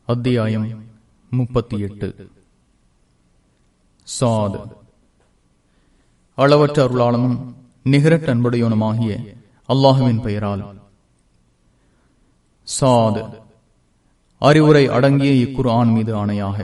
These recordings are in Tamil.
அத்தியாயம் முப்பத்தி எட்டு சாது அளவற்ற அருளாளனும் நிகரட் அன்புடையவனுமாகிய அல்லாஹுவின் பெயரால் சாது அறிவுரை அடங்கிய இக்குர்ஆன் மீது ஆணையாக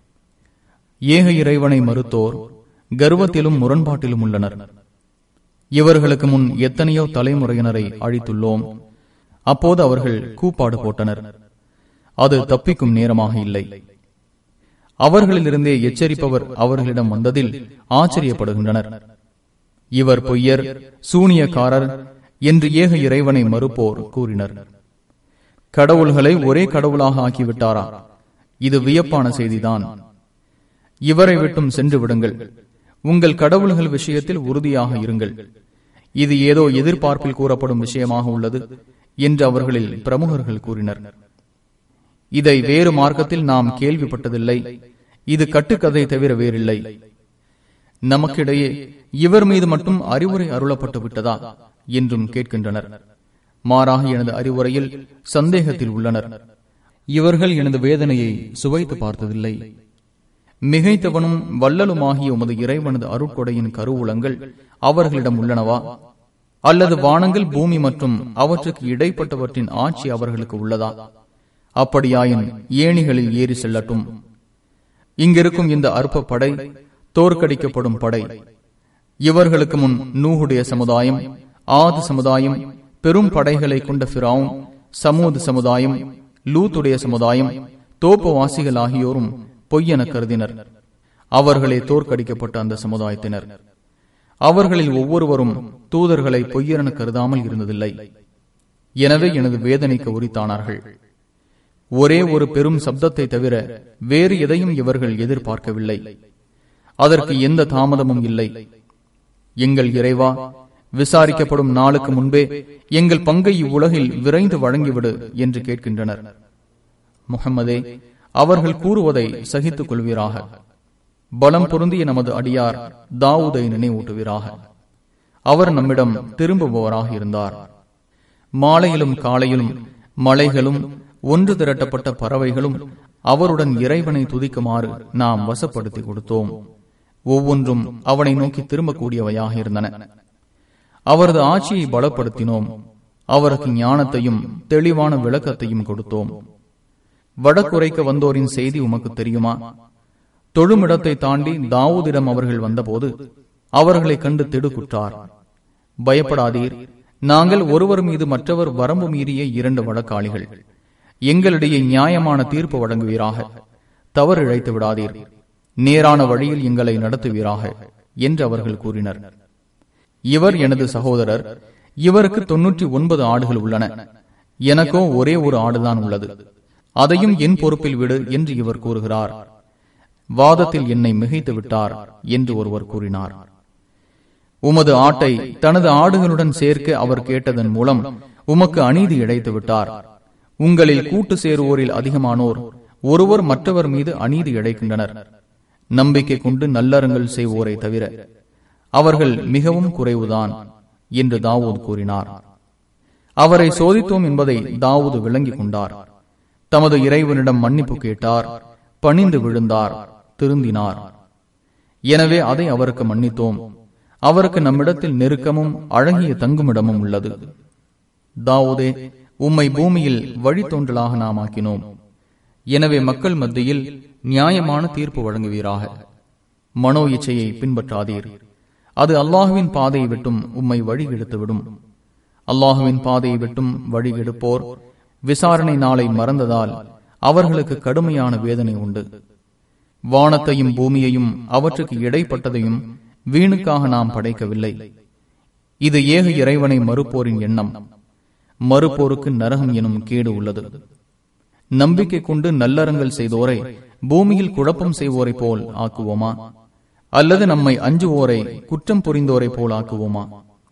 ஏக இறைவனை மறுத்தோர் கர்வத்திலும் முரண்பாட்டிலும் உள்ளனர் இவர்களுக்கு முன் எத்தனையோ தலைமுறையினரை அழித்துள்ளோம் அப்போது அவர்கள் கூப்பாடு போட்டனர் அது தப்பிக்கும் நேரமாக இல்லை அவர்களிலிருந்தே எச்சரிப்பவர் அவர்களிடம் வந்ததில் ஆச்சரியப்படுகின்றனர் இவர் பொய்யர் சூனியக்காரர் என்று ஏக இறைவனை மறுப்போர் கூறினர் கடவுள்களை ஒரே கடவுளாக ஆக்கிவிட்டாரா இது வியப்பான செய்திதான் இவரை விட்டும் சென்று விடுங்கள் உங்கள் கடவுள்கள் விஷயத்தில் உறுதியாக இருங்கள் இது ஏதோ எதிர்பார்ப்பில் கூறப்படும் விஷயமாக உள்ளது என்று அவர்களில் பிரமுகர்கள் கூறினர் இதை வேறு மார்க்கத்தில் நாம் கேள்விப்பட்டதில்லை இது கட்டுக்கதை தவிர வேறில்லை நமக்கிடையே இவர் மீது மட்டும் அறிவுரை அருளப்பட்டு விட்டதா என்றும் கேட்கின்றனர் மாறாக எனது அறிவுரையில் சந்தேகத்தில் உள்ளனர் இவர்கள் எனது வேதனையை சுவைத்து பார்த்ததில்லை மிகைத்தவனும் வள்ளலுமாகிய உமது இறைவனது அருட்கொடையின் கருவூலங்கள் அவர்களிடம் உள்ளனவா அல்லது வானங்கள் பூமி மற்றும் அவற்றுக்கு இடைப்பட்டவற்றின் ஆட்சி அவர்களுக்கு உள்ளதா அப்படியாயின் ஏணிகளில் ஏறி செல்லட்டும் இங்கிருக்கும் இந்த அற்ப படை தோற்கடிக்கப்படும் படை இவர்களுக்கு முன் நூகுடைய சமுதாயம் ஆது சமுதாயம் பெரும் படைகளை கொண்ட பிராவும் சமூது சமுதாயம் லூத்துடைய சமுதாயம் தோப்பவாசிகள் ஆகியோரும் பொய்யென கருதினர் அவர்களே தோற்கடிக்கப்பட்ட அந்த சமுதாயத்தினர் அவர்களில் ஒவ்வொருவரும் தூதர்களை பொய்யென கருதாமல் இருந்ததில்லை எனவே எனது வேதனைக்கு உரித்தானார்கள் ஒரே ஒரு பெரும் சப்தத்தை தவிர வேறு எதையும் இவர்கள் எதிர்பார்க்கவில்லை அதற்கு எந்த தாமதமும் இல்லை எங்கள் இறைவா விசாரிக்கப்படும் நாளுக்கு முன்பே எங்கள் பங்கை இவ்வுலகில் விரைந்து வழங்கிவிடு என்று கேட்கின்றனர் முகமதே அவர்கள் கூறுவதை சகித்துக் கொள்வீராக பலம் பொருந்திய நமது அடியார் தாவூதை நினைவூட்டுவீராக அவர் நம்மிடம் திரும்புபவராக இருந்தார் மாலையிலும் காலையிலும் மலைகளும் ஒன்று திரட்டப்பட்ட பறவைகளும் அவருடன் இறைவனை துதிக்குமாறு நாம் வசப்படுத்தி கொடுத்தோம் ஒவ்வொன்றும் அவனை நோக்கி திரும்பக்கூடியவையாக இருந்தன அவரது ஆட்சியை பலப்படுத்தினோம் அவருக்கு ஞானத்தையும் தெளிவான விளக்கத்தையும் கொடுத்தோம் வடக்குறைக்க வந்தோரின் செய்தி உமக்கு தெரியுமா தொழுமிடத்தை தாண்டி தாவூதிடம் அவர்கள் வந்தபோது அவர்களை கண்டு திடுக்குற்றார் பயப்படாதீர் நாங்கள் ஒருவர் மீது மற்றவர் வரம்பு மீறிய இரண்டு வழக்காளிகள் எங்களிடையே நியாயமான தீர்ப்பு வழங்குவீராக தவறு இழைத்து விடாதீர் நேரான வழியில் எங்களை நடத்துவீராக என்று அவர்கள் கூறினர் இவர் எனது சகோதரர் இவருக்கு தொன்னூற்றி ஒன்பது ஆடுகள் உள்ளன எனக்கோ ஒரே ஒரு ஆடுதான் உள்ளது அதையும் என் பொறுப்பில் விடு என்று இவர் கூறுகிறார் வாதத்தில் என்னை மிகைத்து விட்டார் என்று ஒருவர் கூறினார் உமது ஆட்டை தனது ஆடுகளுடன் சேர்க்க அவர் கேட்டதன் மூலம் உமக்கு அநீதி இழைத்து விட்டார் உங்களில் கூட்டு சேருவோரில் அதிகமானோர் ஒருவர் மற்றவர் மீது அநீதி இழைக்கின்றனர் நம்பிக்கை கொண்டு நல்லறங்கள் செய்வோரை தவிர அவர்கள் மிகவும் குறைவுதான் என்று தாவூத் கூறினார் அவரை சோதித்தோம் என்பதை தாவூது விளங்கிக் கொண்டார் தமது இறைவனிடம் மன்னிப்பு கேட்டார் பணிந்து விழுந்தார் திருந்தினார் எனவே அதை அவருக்கு மன்னித்தோம் அவருக்கு நம்மிடத்தில் நெருக்கமும் அழகிய தங்குமிடமும் உள்ளது தாவூதே உம்மை பூமியில் வழித்தோன்றலாக நாம் ஆக்கினோம் எனவே மக்கள் மத்தியில் நியாயமான தீர்ப்பு வழங்குவீராக மனோ இச்சையை பின்பற்றாதீர் அது அல்லாஹுவின் பாதையை விட்டும் உம்மை வழி எடுத்துவிடும் அல்லாஹுவின் பாதையை விட்டும் வழி எடுப்போர் விசாரணை நாளை மறந்ததால் அவர்களுக்கு கடுமையான வேதனை உண்டு வானத்தையும் பூமியையும் அவற்றுக்கு இடைப்பட்டதையும் வீணுக்காக நாம் படைக்கவில்லை இது ஏக இறைவனை மறுப்போரின் எண்ணம் மறுப்போருக்கு நரகம் எனும் கேடு உள்ளது நம்பிக்கை கொண்டு நல்லறங்கள் செய்தோரை பூமியில் குழப்பம் செய்வோரை போல் ஆக்குவோமா அல்லது நம்மை அஞ்சுவோரை குற்றம் புரிந்தோரை போல் ஆக்குவோமா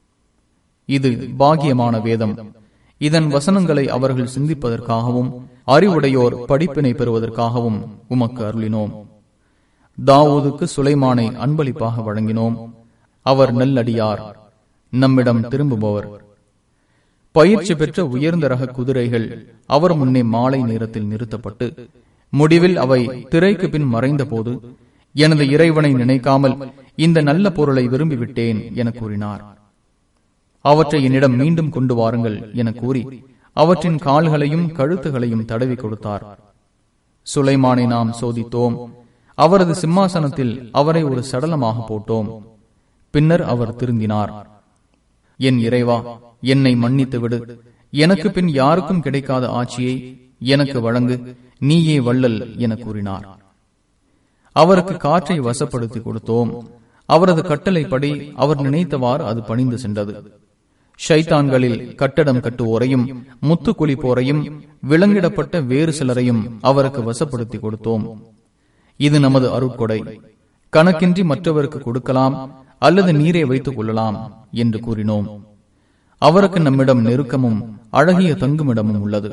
இது பாகியமான வேதம் இதன் வசனங்களை அவர்கள் சிந்திப்பதற்காகவும் அறிவுடையோர் படிப்பினை பெறுவதற்காகவும் உமக்கு அருளினோம் தாவூதுக்கு சுலைமானை அன்பளிப்பாக வழங்கினோம் அவர் நல்லடியார் நம்மிடம் திரும்புபவர் பயிற்சி பெற்ற உயர்ந்த ரக குதிரைகள் அவர் முன்னே மாலை நேரத்தில் நிறுத்தப்பட்டு முடிவில் அவை திரைக்கு பின் மறைந்த போது எனது இறைவனை நினைக்காமல் இந்த நல்ல பொருளை விரும்பிவிட்டேன் என கூறினார் அவற்றை என்னிடம் மீண்டும் கொண்டு வாருங்கள் என கூறி அவற்றின் கால்களையும் கழுத்துகளையும் தடவி கொடுத்தார் சுலைமானை நாம் சோதித்தோம் அவரது சிம்மாசனத்தில் அவரை ஒரு சடலமாக போட்டோம் பின்னர் அவர் திருந்தினார் என் இறைவா என்னை மன்னித்து விடு எனக்கு பின் யாருக்கும் கிடைக்காத ஆட்சியை எனக்கு வழங்கு நீயே வள்ளல் என கூறினார் அவருக்கு காற்றை வசப்படுத்தி கொடுத்தோம் அவரது கட்டளைப்படி அவர் நினைத்தவாறு அது பணிந்து சென்றது ஷைத்தான்களில் கட்டடம் கட்டுவோரையும் முத்து குளிப்போரையும் விலங்கிடப்பட்ட வேறு சிலரையும் அவருக்கு வசப்படுத்தி கொடுத்தோம் இது நமது அருட்கொடை கணக்கின்றி மற்றவருக்கு கொடுக்கலாம் அல்லது நீரை வைத்துக் கொள்ளலாம் என்று கூறினோம் அவருக்கு நம்மிடம் நெருக்கமும் அழகிய தங்குமிடமும் உள்ளது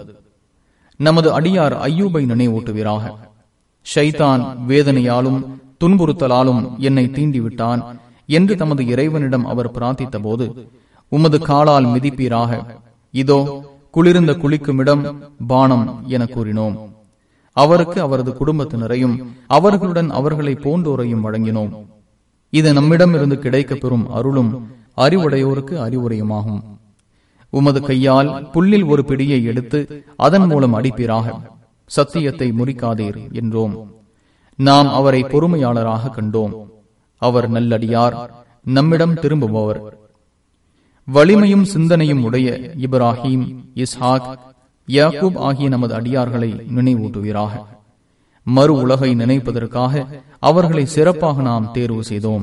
நமது அடியார் ஐயூபை நினைவூட்டுவீராக ஷைதான் வேதனையாலும் துன்புறுத்தலாலும் என்னை தீண்டிவிட்டான் என்று தமது இறைவனிடம் அவர் பிரார்த்தித்த போது உமது காலால் மிதிப்பீராக இதோ குளிர்ந்த குளிக்குமிடம் பானம் என கூறினோம் அவருக்கு அவரது குடும்பத்தினரையும் அவர்களுடன் அவர்களை போன்றோரையும் வழங்கினோம் இது நம்மிடம் இருந்து கிடைக்கப் பெறும் அருளும் அறிவுடையோருக்கு அறிவுரையுமாகும் உமது கையால் புல்லில் ஒரு பிடியை எடுத்து அதன் மூலம் அடிப்பீராக சத்தியத்தை முறிக்காதீர் என்றோம் நாம் அவரை பொறுமையாளராக கண்டோம் அவர் நல்லடியார் நம்மிடம் திரும்புபவர் வலிமையும் சிந்தனையும் உடைய இப்ராஹிம் இஸ்ஹாக் யாக்கூப் ஆகிய நமது அடியார்களை நினைவூட்டுவீராக மறு உலகை நினைப்பதற்காக அவர்களை சிறப்பாக நாம் தேர்வு செய்தோம்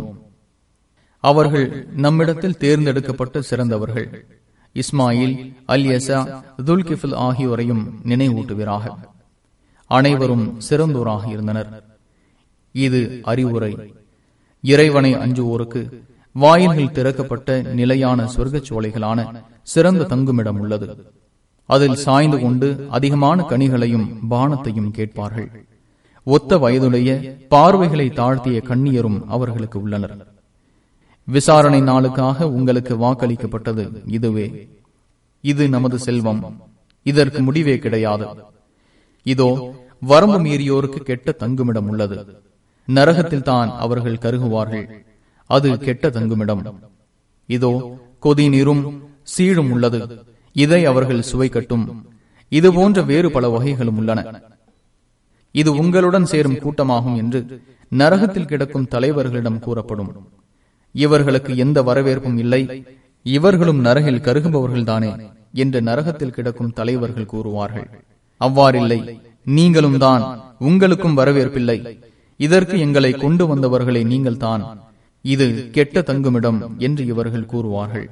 அவர்கள் நம்மிடத்தில் தேர்ந்தெடுக்கப்பட்ட சிறந்தவர்கள் இஸ்மாயில் அல் யசா துல்கிஃபில் ஆகியோரையும் நினைவூட்டுவீராக அனைவரும் சிறந்தோராக இருந்தனர் இது அறிவுரை இறைவனை அஞ்சுவோருக்கு வாயில்கள் திறக்கப்பட்ட நிலையான சொர்க்கச் சோலைகளான சிறந்த தங்குமிடம் உள்ளது அதில் சாய்ந்து கொண்டு அதிகமான கனிகளையும் பானத்தையும் கேட்பார்கள் ஒத்த வயதுடைய பார்வைகளை தாழ்த்திய கண்ணியரும் அவர்களுக்கு உள்ளனர் விசாரணை நாளுக்காக உங்களுக்கு வாக்களிக்கப்பட்டது இதுவே இது நமது செல்வம் இதற்கு முடிவே கிடையாது இதோ வரம்பு மீறியோருக்கு கெட்ட தங்குமிடம் உள்ளது நரகத்தில் தான் அவர்கள் கருகுவார்கள் அது கெட்ட தங்குமிடம் இதோ கொதி நீரும் சீழும் உள்ளது இதை அவர்கள் சுவைக்கட்டும் இது போன்ற வேறு பல வகைகளும் உள்ளன இது உங்களுடன் சேரும் கூட்டமாகும் என்று நரகத்தில் கிடக்கும் தலைவர்களிடம் கூறப்படும் இவர்களுக்கு எந்த வரவேற்பும் இல்லை இவர்களும் நரகில் கருகுபவர்கள்தானே என்று நரகத்தில் கிடக்கும் தலைவர்கள் கூறுவார்கள் அவ்வாறில்லை நீங்களும் தான் உங்களுக்கும் வரவேற்பில்லை இதற்கு எங்களை கொண்டு வந்தவர்களை நீங்கள் தான் இது கெட்ட தங்குமிடம் என்று இவர்கள் கூறுவார்கள்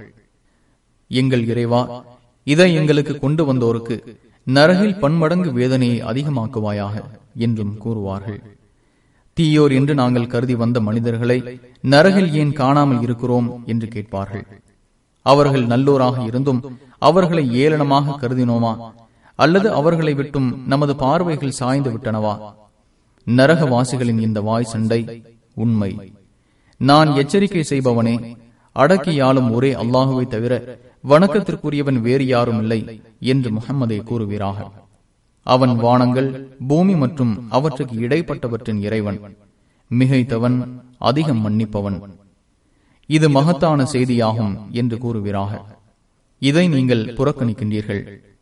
எங்கள் இறைவா இதை எங்களுக்கு கொண்டு வந்தோருக்கு நரகில் பன்மடங்கு வேதனையை அதிகமாக்குவாயாக என்றும் கூறுவார்கள் தீயோர் என்று நாங்கள் கருதி வந்த மனிதர்களை நரகில் ஏன் காணாமல் இருக்கிறோம் என்று கேட்பார்கள் அவர்கள் நல்லோராக இருந்தும் அவர்களை ஏளனமாக கருதினோமா அல்லது அவர்களை விட்டும் நமது பார்வைகள் சாய்ந்து விட்டனவா நரகவாசிகளின் இந்த வாய் சண்டை உண்மை நான் எச்சரிக்கை செய்பவனே அடக்கியாலும் ஒரே அல்லாஹுவை தவிர வணக்கத்திற்குரியவன் வேறு யாரும் இல்லை என்று முகம்மதை கூறுவீராக அவன் வானங்கள் பூமி மற்றும் அவற்றுக்கு இடைப்பட்டவற்றின் இறைவன் மிகைத்தவன் அதிகம் மன்னிப்பவன் இது மகத்தான செய்தியாகும் என்று கூறுவீராக இதை நீங்கள் புறக்கணிக்கின்றீர்கள்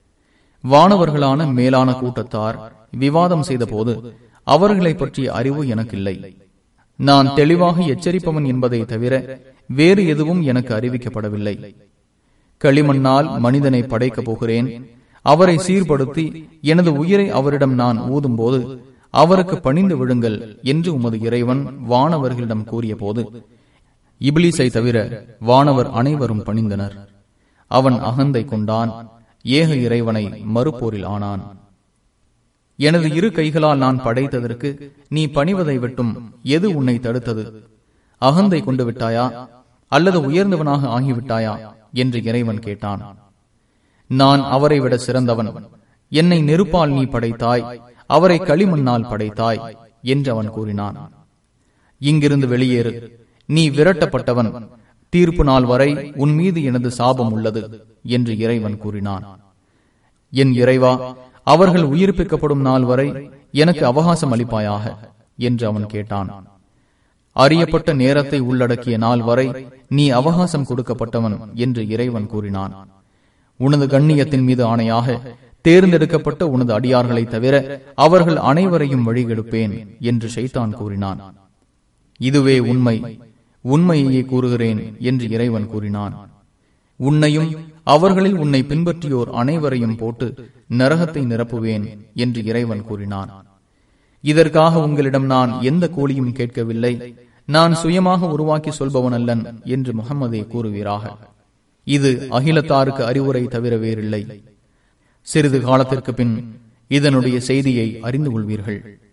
வானவர்களான மேலான கூட்டத்தார் விவாதம் செய்த போது அவர்களை பற்றிய அறிவு எனக்கில்லை நான் தெளிவாக எச்சரிப்பவன் என்பதை தவிர வேறு எதுவும் எனக்கு அறிவிக்கப்படவில்லை களிமண்ணால் மனிதனை படைக்கப் போகிறேன் அவரை சீர்படுத்தி எனது உயிரை அவரிடம் நான் ஊதும் போது அவருக்கு பணிந்து விழுங்கள் என்று உமது இறைவன் வானவர்களிடம் கூறிய போது இபிலிஸை தவிர வானவர் அனைவரும் பணிந்தனர் அவன் அகந்தை கொண்டான் ஏக இறைவனை மறுப்போரில் ஆனான் எனது இரு கைகளால் நான் படைத்ததற்கு நீ பணிவதை விட்டும் எது உன்னை தடுத்தது அகந்தை கொண்டு விட்டாயா அல்லது உயர்ந்தவனாக ஆகிவிட்டாயா என்று இறைவன் கேட்டான் நான் அவரை விட சிறந்தவன் என்னை நெருப்பால் நீ படைத்தாய் அவரை களிமண்ணால் படைத்தாய் என்று அவன் கூறினான் இங்கிருந்து வெளியேறு நீ விரட்டப்பட்டவன் தீர்ப்பு நாள் வரை உன் மீது எனது சாபம் உள்ளது என்று இறைவன் கூறினான் என் இறைவா அவர்கள் உயிர்ப்பிக்கப்படும் நாள் வரை எனக்கு அவகாசம் அளிப்பாயாக என்று அவன் கேட்டான் அறியப்பட்ட நேரத்தை உள்ளடக்கிய நாள் வரை நீ அவகாசம் கொடுக்கப்பட்டவன் என்று இறைவன் கூறினான் உனது கண்ணியத்தின் மீது ஆணையாக தேர்ந்தெடுக்கப்பட்ட உனது அடியார்களை தவிர அவர்கள் அனைவரையும் வழிகெடுப்பேன் என்று ஷைத்தான் கூறினான் இதுவே உண்மை உண்மையையே கூறுகிறேன் என்று இறைவன் கூறினான் உன்னையும் அவர்களில் உன்னை பின்பற்றியோர் அனைவரையும் போட்டு நரகத்தை நிரப்புவேன் என்று இறைவன் கூறினான் இதற்காக உங்களிடம் நான் எந்த கூலியும் கேட்கவில்லை நான் சுயமாக உருவாக்கி சொல்பவன் அல்லன் என்று முகம்மதே கூறுவீராக இது அகிலத்தாருக்கு அறிவுரை தவிர வேறில்லை சிறிது காலத்திற்கு பின் இதனுடைய செய்தியை அறிந்து கொள்வீர்கள்